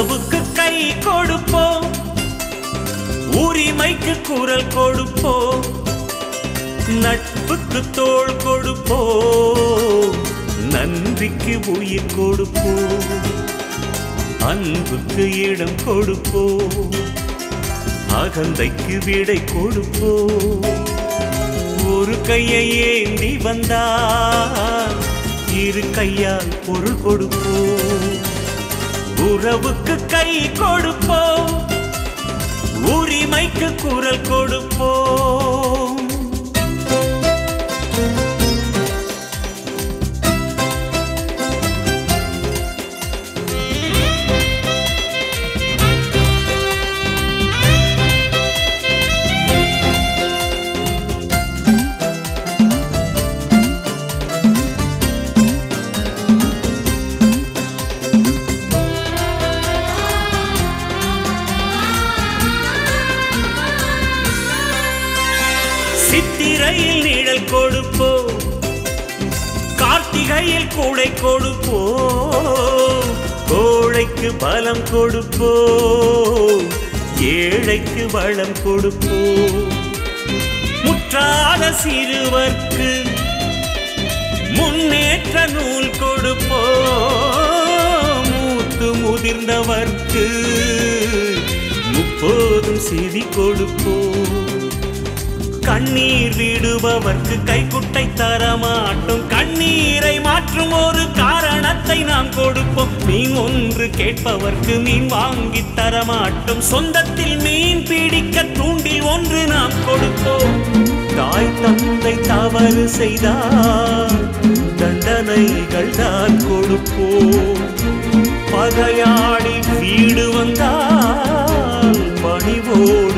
உறவுக்கு கை கொடுப்போம் உரிமைக்கு குரல் கொடுப்போம் நட்புக்கு தோள் கொடுப்போம் நன்றிக்கு உயிர் கொடுப்போம் அன்புக்கு இடம் கொடுப்போம் அகந்தைக்கு விடை கொடுப்போம் ஒரு கையை ஏந்தி வந்தால் இரு கையால் பொருள் கொடுப்போம் உறவுக்கு கை கொடுப்போம் உரிமைக்கு குரல் கொடுப்போம் சித்திரையில் நிழல் கொடுப்போம் கார்த்திகையில் கூடை கொடுப்போம் கோழைக்கு பலம் கொடுப்போம் ஏழைக்கு வளம் கொடுப்போம் முற்றாத சிறுவர்க்கு முன்னேற்ற நூல் கொடுப்போம் மூத்து முதிர்ந்தவர்க்கு முப்போதும் செய்தி கொடுப்போம் கண்ணீர் விடுபவர்க்கு கைக்குட்டை தரமாட்டோம் கண்ணீரை மாற்றும் ஒரு காரணத்தை நாம் கொடுப்போம் மீன் ஒன்று கேட்பவர்க்கு மீன் வாங்கி தரமாட்டோம் சொந்தத்தில் மீன் பிடிக்க தூண்டில் ஒன்று நாம் கொடுப்போம் தாய் தந்தை தவறு செய்தால் தண்டனைகள் தான் கொடுப்போம் பகையாடி வீடு வந்தால் பணிவோடு